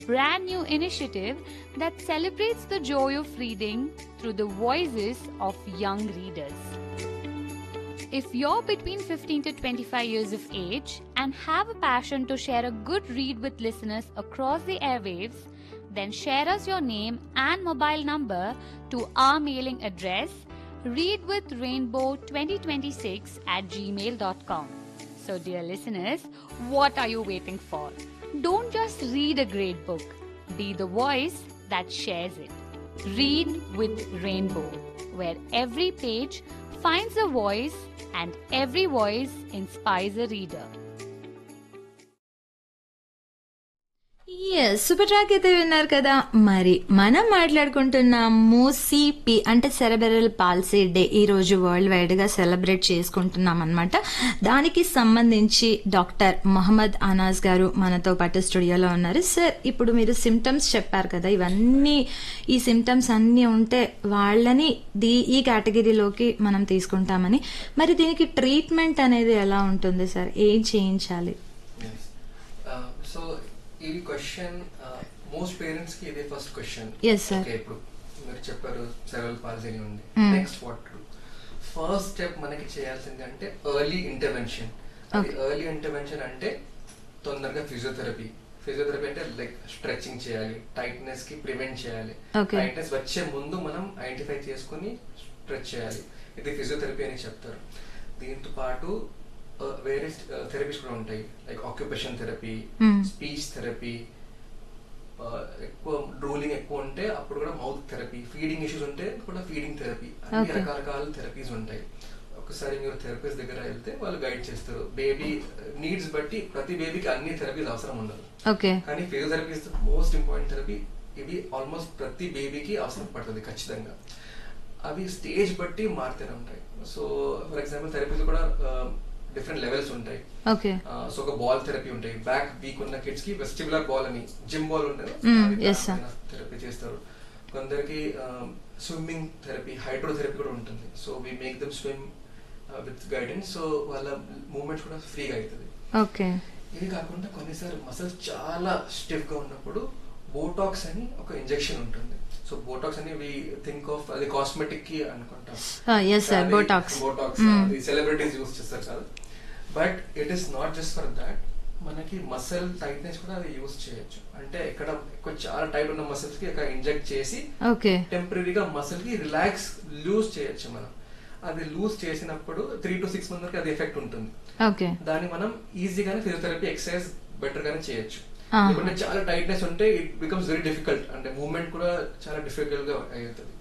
brand new initiative that celebrates the joy of reading through the voices of young readers. If you're between 15 to 25 years of age and have a passion to share a good read with listeners across the airwaves, then share us your name and mobile number to our mailing address readwithrainbow2026 at gmail.com. So, dear listeners, what are you waiting for? Don't just read a great book, be the voice that shares it. Read with Rainbow, where every page finds a voice and every voice inspires a reader. Yes super track అయితే విన్నారు కదా మరి మనం మాట్లాడుకుంటున్నాము CP అంటే సెరబెరల్ palsy day ఈ రోజు world wide గా celebrate చేసుకుంటున్నాం అనమాట దానికి సంబంధించి డాక్టర్ మొహమ్మద్ అనాజ్ గారు మనతో పాటు స్టూడియోలో ఉన్నారు సార్ ఇప్పుడు మీరు సిమ్టమ్స్ చెప్పారు కదా ఇవన్నీ ఈ సిమ్టమ్స్ అన్నీ ఉంటే వాళ్ళని దీ ఈ కేటగిరీలోకి మనం తీసుకుంటామని మరి దీనికి ట్రీట్మెంట్ అనేది ఎలా ఉంటుంది సార్ ఏం చేయించాలి సో ఇది క్వశ్చన్ మోస్ట్ పేరెంట్స్ కి ఇదే first question Yes, sir. Okay ఇప్పుడు మీరు చెప్పారు సెవెల్ పాలసీ ఉంది Mm. Next what first step మనకి చేయాల్సింది అంటే ఎర్లీ ఇంటర్వెన్షన్ అది ఎర్లీ ఇంటర్వెన్షన్ అంటే తొందరగా ఫిజియోథెరపీ ఫిజియోథెరపీ అంటే లైక్ స్ట్రెచింగ్ చేయాలి టైట్నెస్ కి ప్రివెంట్ చేయాలి Okay. టైట్నెస్ వచ్చే ముందు మనం ఐడెంటిఫై చేసుకుని స్ట్రెచ్ చేయాలి ఇది ఫిజియోథెరపీ అని చెప్తారు దీంతో పాటు ఆ, వేరే థెరపీస్ కూడా ఉంటాయి like occupation therapy Mm. Speech therapy ఎక్కువ డ్రోలింగ్ ఎక్కువ ఉంటే అప్పుడు కూడా మౌత్ థెరపీ ఫీడింగ్ ఇష్యూస్ ఉంటే కూడా ఫీడింగ్ థెరపీ అన్ని Okay. రకరకాల థెరపీస్ ఉంటాయి ఒకసారి మీరు థెరపీస్ దగ్గర వెళ్తే వాళ్ళు గైడ్ చేస్తారు బేబీ నీడ్స్ బట్టి ప్రతి బేబీకి అన్ని థెరపీస్ అవసరం ఉండదు ఓకే కానీ physiotherapy is the most important therapy ఇవి ఆల్మోస్ట్ ప్రతి బేబీకి అవసరం పడుతుంది ఖచ్చితంగా అవి స్టేజ్ బట్టి మారుతూనే ఉంటాయి సో ఫర్ ఎగ్జాంపుల్ థెరపీస్ కూడా డిఫరెంట్ లెవెల్స్ ఉంటాయి ఓకే సో ఒక బాల్ థెరపీ ఉంటాయి బ్యాక్ వీక్ ఉన్న కిడ్స్ కి వెస్టిబులర్ బాల్ అని జిమ్ బాల్ ఉంటుంది Mm, yes, sir. థెరపీ చేస్తారు కొందరికి స్విమ్మింగ్ థెరపీ హైడ్రోథెరపీ కూడా ఉంటుంది so we make them swim with guidance so వాళ్ళ మూమెంట్స్ కూడా ఫ్రీగా అవుతుంది ఓకే ఇది కాకుండా కొన్నిసార్లు మసిల్స్ చాలా స్టిఫ్ గా ఉన్నప్పుడు బోటాక్స్ అని ఒక ఇంజెక్షన్ ఉంటుంది సో బోటాక్స్ అని వి థింక్ ఆఫ్ అది కాస్మెటిక్ కి అనుకుంటాం ఎస్ సార్ బోటాక్స్ బోటాక్స్ అది సెలబ్రిటీస్ యూస్ చేస్తారు కదా but it is not just for that మనకి మసిల్ టైట్నెస్ కూడా అది యూస్ చేయొచ్చు అంటే ఇక్కడ ఎక్కువ చాలా టైట్ ఉన్న మసిల్స్ కి ఇక్కడ ఇంజెక్ట్ చేసి ఓకే టెంపరీగా మసిల్ కి రిలాక్స్ లూజ్ చేయొచ్చు మనం అది లూజ్ చేసినప్పుడు త్రీ టు సిక్స్ మంత్ వరకు అది ఎఫెక్ట్ ఉంటుంది ఓకే దాన్ని మనం ఈజీగానే ఫిజియోథెరపీ ఎక్సర్సైజ్ బెటర్ గానే చేయొచ్చు ఆహా. లేకుంటే చాలా టైట్నెస్ ఉంటే ఇట్ బికమ్స్ వెరీ డిఫికల్ట్ అంటే మూవ్మెంట్ కూడా చాలా డిఫికల్ట్ గా అవుతుంది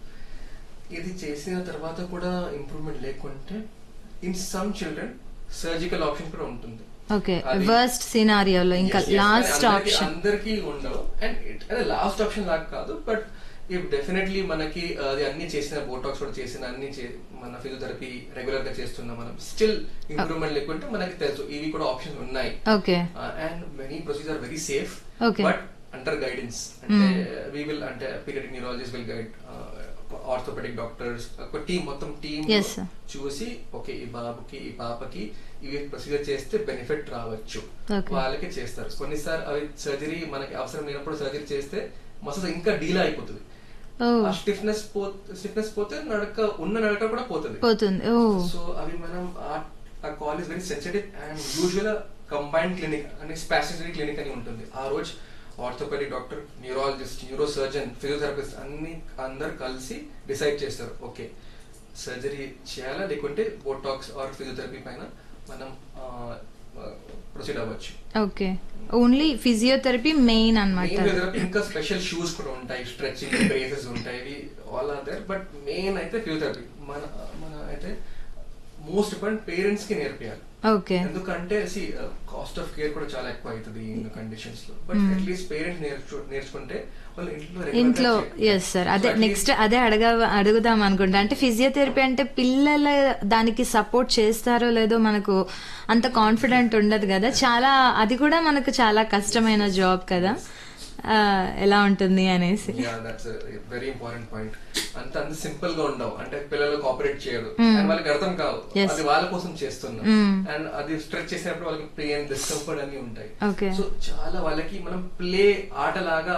ఇది చేసిన తర్వాత కూడా ఇంప్రూవ్మెంట్ లేకుంటే in some children surgical option కూడా ఉంటుంది ఓకే అది- వర్స్ట్ సినారియోలో ఇంకా Yes, yes. లాస్ట్ అందరికీ- ఆప్షన్ అందరికీ ఉండవు అండ్ అదే లాస్ట్ ఆప్షన్ లాగా కాదు బట్ ఇఫ్ డెఫినెట్లీ మనకి అది అన్ని చేసిన బోటాక్స్ కూడా చేసిన అన్ని చే- మన ఫిజియోథెరపీ రెగ్యులర్ గా చేస్తున్నాం మనం స్టిల్ ఇంప్రూవ్మెంట్ లేకుంటే మనకి తెలుసు ఇవి కూడా ఆప్షన్స్ ఉన్నాయి okay and many procedure are very safe Okay. But under guidance అంటే వి విల్ అంటే periodic neurologist will guide orthopedic doctors ఒక టీం మొత్తం టీం Yes, sir. చూసి ఓకే ఈ బాబుకి ఈ పాపకి ఇవి ప్రొసీజర్ చేస్తే బెనిఫిట్ రావచ్చు Okay. వాళ్ళకి చేస్తారు కొన్నిసార్లు అవి సర్జరీ మనకి అవసరం లేనప్పుడు సర్జరీ చేస్తే మసలు ఇంకా డీలా అయిపోతుంది ఓ ఆ స్టిఫ్నెస్ పో స్టిఫ్నెస్ పోతే నడక ఉన్న నడక కూడా పోతుంది పోతుంది ఓ సో అవి మనం ఆ call is very sensitive and usual combined clinic అంటే స్పాసిటరీ క్లినిక్ అని ఉంటుంది ఆ రోజు orthopedic doctor neurologist neuro surgeon physiotherapist అన్ని అందరు కలిసి డిసైడ్ చేస్తారు ఓకే సర్జరీ చేయాలా లేకుంటే బోటాక్స్ ఆర్ ఫిజియోథెరపీ పైన మనం ప్రొసీడ్ అవ్వచ్చు ఓకే ఓన్లీ ఫిజియోథెరపీ మెయిన్ అన్నమాట మెయిన్ ఫిజియోథెరపీ ఇంకా స్పెషల్ షూస్ కూడా ఉంటాయి స్ట్రెచింగ్ బ్రేసెస్ ఉంటాయి all are there but main అయితే ఫిజియోథెరపీ మన మన అయితే మోస్ట్ ఇంపార్టెంట్ పేరెంట్స్ కి నేర్పియాలి ఓకే ఎందుకంటే సి కాస్ట్ ఆఫ్ కేర్ కూడా చాలా ఎక్కువ అవుతుంది ఈ కండిషన్స్ లో బట్ అట్లీస్ట్ పేరెంట్స్ నేర్చు నేర్చుకుంటే వాళ్ళు ఇంట్లో regular గా ఇంట్లో చేయొచ్చు. ఎస్ సార్ అదే So at నెక్స్ట్ least- అదే అడగ అడుగుదాం అనుకుంటా అంటే ఫిజియోథెరపీ అంటే పిల్లల దానికి సపోర్ట్ చేస్తారో లేదో మనకు అంత కాన్ఫిడెంట్ ఉండదు కదా చాలా అది కూడా మనకు చాలా కష్టమైన జాబ్ కదా ఆ, ఎలా ఉంటుంది అనేసి yeah that's very important point అంత అంత సింపుల్ గా ఉండవు అంటే పిల్లలు కోఆపరేట్ చేయరు అండ్ వాళ్ళకి అర్థం కాదు Yes. అది వాళ్ళ కోసం చేస్తున్నాం Mm. అండ్ అది స్ట్రెచ్ చేసినప్పుడు వాళ్ళకి పెయిన్ డిస్కంఫర్ట్ అన్ని ఉంటాయి Okay. సో చాలా వాళ్ళకి మనం ప్లే ఆటలాగా